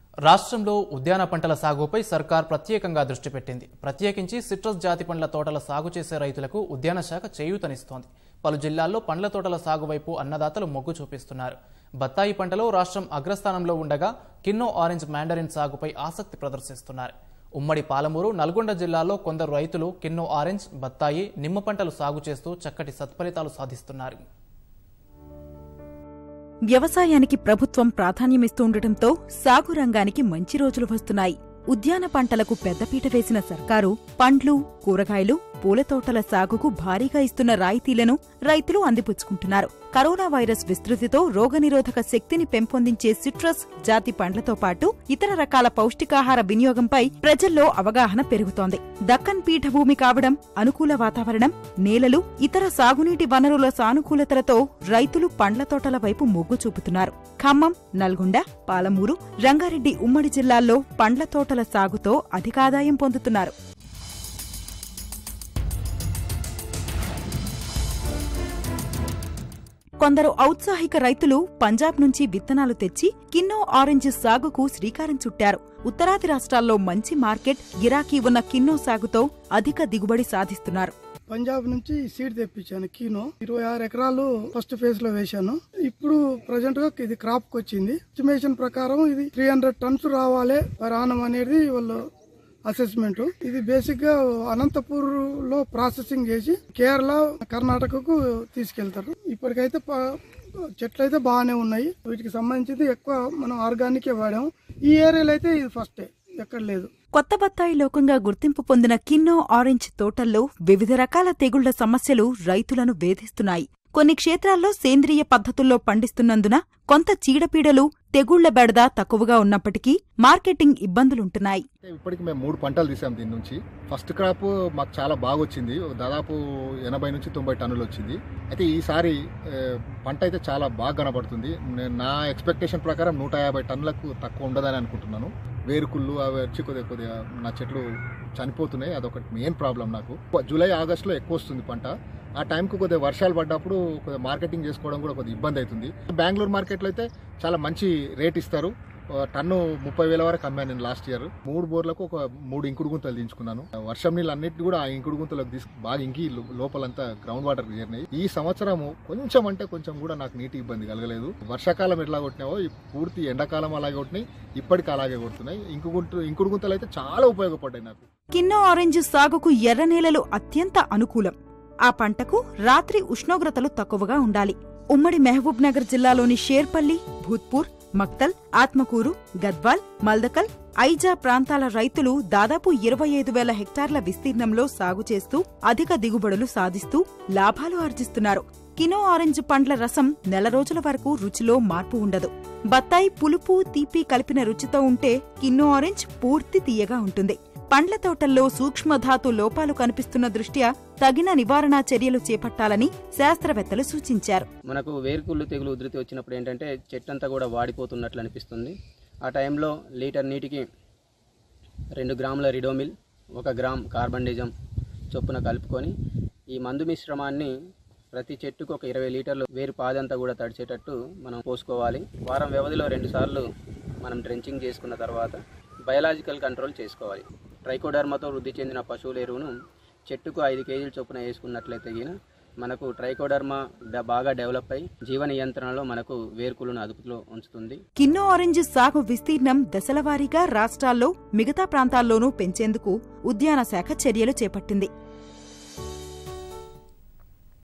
రాష్ట్రంలో ఉద్యాన పంటల సాగుపై సర్కార్ ప్రత్యేకంగా దృష్టి పెట్టింది ప్రత్యేకించి సిట్రస్ జాతి పండ్ల తోటల సాగు చేసే రైతులకు ఉద్యాన శాఖ చేయూతనిస్తోంది పలు జిల్లాల్లో పండ్ల తోటల సాగు వైపు అన్నదాతలు మొగ్గు చూపిస్తున్నారు బత్తాయి పంటలో రాష్ట్రం అగ్రస్థానంలో ఉండగా కిన్నో ఆరెంజ్ మ్యాండరిన్ సాగుపై ఆసక్తి ప్రదర్శిస్తున్నారు ఉమ్మడి పాలమూరు నల్గొండ జిల్లాలో కొందరు రైతులు కిన్నో ఆరెంజ్ బత్తాయి నిమ్మ పంటలు సాగు చేస్తూ చక్కటి సత్ఫలితాలు సాధిస్తున్నారు వ్యవసాయానికి ప్రభుత్వం ప్రాధాన్యమిస్తూ ఉండటంతో సాగు రంగానికి మంచి రోజులు వస్తున్నాయి ఉద్యాన పంటలకు పెద్దపీట వేసిన సర్కారు పండ్లు కూరగాయలు పూల తోటల సాగుకు భారీగా ఇస్తున్న రాయితీలను రైతులు అందిపుచ్చుకుంటున్నారు కరోనా వైరస్ విస్తృతితో రోగనిరోధక శక్తిని పెంపొందించే సిట్రస్ జాతి పండ్లతో పాటు ఇతర రకాల పౌష్టికాహార వినియోగంపై ప్రజల్లో అవగాహన పెరుగుతోంది దక్కన్ పీఠభూమి కావడం అనుకూల వాతావరణం నేలలు ఇతర సాగునీటి వనరుల సానుకూలతలతో రైతులు పండ్ల తోటల వైపు మొగ్గు చూపుతున్నారు ఖమ్మం నల్గొండ పాలమూరు రంగారెడ్డి ఉమ్మడి జిల్లాల్లో పండ్ల తోటల సాగుతో అధికాదాయం పొందుతున్నారు కొందరు ఔత్సాహిక రైతులు పంజాబ్ నుంచి విత్తనాలు తెచ్చి కిన్నో ఆరెంజ్ సాగుకు శ్రీకారం చుట్టారు ఉత్తరాది రాష్ట్రాల్లో మంచి మార్కెట్ గిరాకీ ఉన్న కిన్నో సాగుతో అధిక దిగుబడి సాధిస్తున్నారు పంజాబ్ నుంచి సీడ్ తెప్పించాను కీనో ఇరవై ఆరు ఎకరాలు ఫస్ట్ ఫేజ్ లో వేశాను ఇప్పుడు ప్రజెంట్ గా ఇది క్రాప్ కి వచ్చింది ఎస్టిమేషన్ ప్రకారం ఇది త్రీ హండ్రెడ్ టన్స్ రావాలి పర్ ఆనం అనేది వాళ్ళు అసెస్మెంట్ ఇది బేసిక్ గా అనంతపూర్ లో ప్రాసెసింగ్ చేసి కేరళ కర్ణాటకకు తీసుకెళ్తారు ఇప్పటికైతే ప- చెట్లు అయితే బాగానే ఉన్నాయి వీటికి సంబంధించింది ఎక్కువ మనం ఆర్గానికే వాడాము ఈ ఏరియాలో అయితే ఇది ఫస్టే ఎక్కడ లేదు కొత్త బత్తాయి లోకంగా గుర్తింపు పొందిన కిన్నో ఆరెంజ్ తోటల్లో వివిధ రకాల తెగుళ్ల సమస్యలు రైతులను వేధిస్తున్నాయి కొన్ని క్షేత్రాల్లో సేంద్రియ పద్ధతుల్లో పండిస్తున్నందున కొంత చీడపీడలు తెగుళ్ల బెడద తక్కువగా ఉన్నప్పటికీ మార్కెటింగ్ ఇబ్బందులుంటున్నాయి అంటే ఇప్పటికి మేము మూడు పంటలు తీసాం దీని నుంచి ఫస్ట్ క్రాప్ మాకు చాలా బాగా వచ్చింది దాదాపు ఎనభై నుంచి తొంభై టన్నులు వచ్చింది అయితే ఈసారి ఏ, పంట అయితే చాలా బాగా కనబడుతుంది నేను నా ఎక్స్పెక్టేషన్ ప్రకారం నూట యాభై టన్నులకు తక్కువ ఉండదని అనుకుంటున్నాను వేరుకుళ్ళు అవి వచ్చి కొద్దిగా కొద్దిగా నా చెట్లు చనిపోతున్నాయి అదొకటి మెయిన్ ప్రాబ్లం నాకు జూలై ఆగస్టులో ఎక్కువ వస్తుంది పంట ఆ టైంకు కొద్దిగా వర్షాలు పడ్డప్పుడు కొద్దిగా మార్కెటింగ్ చేసుకోవడం కూడా కొద్దిగా ఇబ్బంది అవుతుంది బెంగళూరు మార్కెట్లో అయితే చాలా మంచి రేట్ ఇస్తారు ఆ, టన్ను ముప్పై వేల వరకు అమ్మాను నేను లాస్ట్ ఇయర్ మూడు బోర్లకు ఒక మూడు ఇంకుడు గుంతలు దించుకున్నాను వర్షం నీళ్ళు అన్నిటి కూడా ఆ ఇంకుడు గుంతలకు తీసుకు బాగా ఇంకి లో- లోపలంతా గ్రౌండ్ వాటర్ చేరినాయి ఈ సంవత్సరము కొంచెం అంటే కొంచెం కూడా నాకు నీటి ఇబ్బంది కలగలేదు వర్షాకాలం ఎట్లా కొట్టినావో ఈ పూర్తి ఎండాకాలం అలాగే కొట్టినాయి ఇప్పటికి అలాగే కొడుతున్నాయి ఇంకు గుంట ఇంకుడు గుంతలు అయితే చాలా ఉపయోగపడ్డాయి నాకు కిన్నో ఆరెంజ్ సాగుకు ఎర్ర నేలలు అత్యంత అనుకూలం ఆ పంటకు రాత్రి ఉష్ణోగ్రతలు తక్కువగా ఉండాలి ఉమ్మడి మహబూబ్ నగర్ జిల్లాలోని షేర్పల్లి భూత్పూర్ మక్తల్ ఆత్మకూరు గద్వాల్ మల్దకల్ ఐజా ప్రాంతాల రైతులు దాదాపు ఇరవై ఐదు వేల హెక్టార్ల విస్తీర్ణంలో సాగు చేస్తూ అధిక దిగుబడులు సాధిస్తూ లాభాలు ఆర్జిస్తున్నారు కినో ఆరెంజ్ పండ్ల రసం నెల రోజుల వరకు రుచిలో మార్పు ఉండదు బత్తాయి పులుపు తీపి కలిపిన రుచితో ఉంటే కిన్నో ఆరెంజ్ పూర్తి తీయగా ఉంటుంది పండ్ల తోటల్లో సూక్ష్మధాతు లోపాలు కనిపిస్తున్న దృష్ట్యా తగిన నివారణా చర్యలు చేపట్టాలని శాస్త్రవేత్తలు సూచించారు మనకు వేరుకుళ్ళు తెగులు ఉధృతి వచ్చినప్పుడు ఏంటంటే చెట్టు అంతా కూడా వాడిపోతున్నట్లు అనిపిస్తుంది ఆ టైంలో లీటర్ నీటికి రెండు గ్రాముల రిడోమిల్ ఒక గ్రామ్ కార్బండిజం చొప్పున కలుపుకొని ఈ మందు మిశ్రమాన్ని ప్రతి చెట్టుకు ఒక ఇరవై లీటర్లు వేరు పాదంతా కూడా తడిచేటట్టు మనం పోసుకోవాలి వారం వ్యవధిలో రెండుసార్లు మనం డ్రెంచింగ్ చేసుకున్న తర్వాత బయలాజికల్ కంట్రోల్ చేసుకోవాలి ట్రైకోడర్మాతో వృద్ధి చెందిన పశువుల ఎరువును చెట్టుకు ఐదు కేజీల చొప్పున వేసుకున్నట్లయితే గిన మనకు ట్రైకోడర్మా డ- బాగా డెవలప్ అయి జీవ నియంత్రణలో మనకు వేరుకులను అదుపులో ఉంచుతుంది కిన్నో ఆరెంజ్ సాగు విస్తీర్ణం దశలవారీగా రాష్ట్రాల్లో మిగతా ప్రాంతాల్లోనూ పెంచేందుకు ఉద్యాన శాఖ చర్యలు చేపట్టింది